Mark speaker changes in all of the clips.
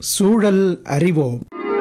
Speaker 1: சூழல் அறிவோம்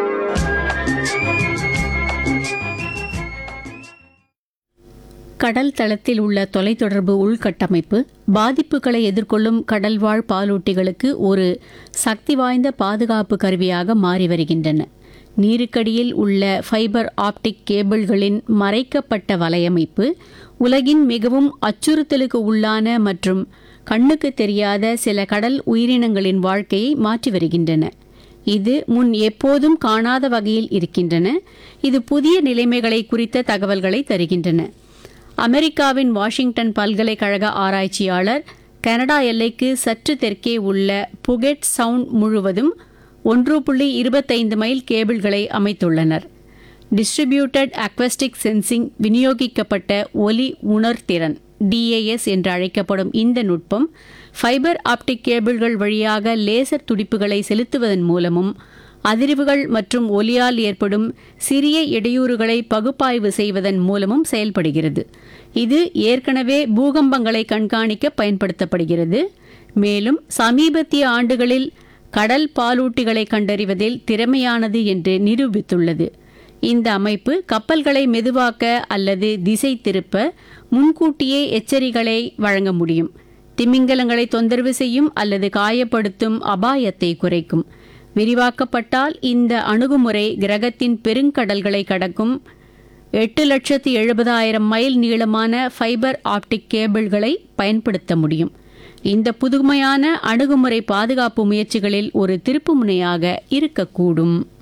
Speaker 2: கடல் தளத்தில் உள்ள தொலைத்தொடர்பு உள்கட்டமைப்பு பாதிப்புகளை எதிர்கொள்ளும் கடல்வாழ் பாலூட்டிகளுக்கு ஒரு சக்தி வாய்ந்த பாதுகாப்பு கருவியாக மாறி வருகின்றன நீருக்கடியில் உள்ள ஃபைபர் ஆப்டிக் கேபிள்களின் மறைக்கப்பட்ட வலையமைப்பு உலகின் மிகவும் அச்சுறுத்தலுக்கு உள்ளான மற்றும் கண்ணுக்கு தெரியாத சில கடல் உயிரினங்களின் வாழ்க்கையை மாற்றி வருகின்றன இது முன் எப்போதும் காணாத வகையில் இருக்கின்றன இது புதிய நிலைமைகளை குறித்த தகவல்களை தருகின்றன அமெரிக்காவின் வாஷிங்டன் பல்கலைக்கழக ஆராய்ச்சியாளர் கனடா எல்லைக்கு சற்று தெற்கே உள்ள புகெட் சவுண்ட் முழுவதும் ஒன்று புள்ளி இருபத்தைந்து மைல் கேபிள்களை அமைத்துள்ளனர் டிஸ்ட்ரிபியூட்டட் அக்வஸ்டிக் சென்சிங் விநியோகிக்கப்பட்ட ஒலி உணர்திறன் டிஏஎஸ் என்று அழைக்கப்படும் இந்த நுட்பம் ஃபைபர் ஆப்டிக் கேபிள்கள் வழியாக லேசர் துடிப்புகளை செலுத்துவதன் மூலமும் அதிர்வுகள் மற்றும் ஒலியால் ஏற்படும் சிறிய இடையூறுகளை பகுப்பாய்வு செய்வதன் மூலமும் செயல்படுகிறது இது ஏற்கனவே பூகம்பங்களை கண்காணிக்க பயன்படுத்தப்படுகிறது மேலும் சமீபத்திய ஆண்டுகளில் கடல் பாலூட்டிகளை கண்டறிவதில் திறமையானது என்று நிரூபித்துள்ளது இந்த அமைப்பு கப்பல்களை மெதுவாக்க அல்லது திசை திருப்ப முன்கூட்டியே எச்சரிகளை வழங்க முடியும் திமிங்கலங்களை தொந்தரவு செய்யும் அல்லது காயப்படுத்தும் அபாயத்தை குறைக்கும் விரிவாக்கப்பட்டால் இந்த அணுகுமுறை கிரகத்தின் பெருங்கடல்களை கடக்கும் எட்டு லட்சத்து எழுபதாயிரம் மைல் நீளமான ஃபைபர் ஆப்டிக் கேபிள்களை பயன்படுத்த முடியும் இந்த புதுமையான அணுகுமுறை பாதுகாப்பு முயற்சிகளில் ஒரு திருப்புமுனையாக இருக்கக்கூடும்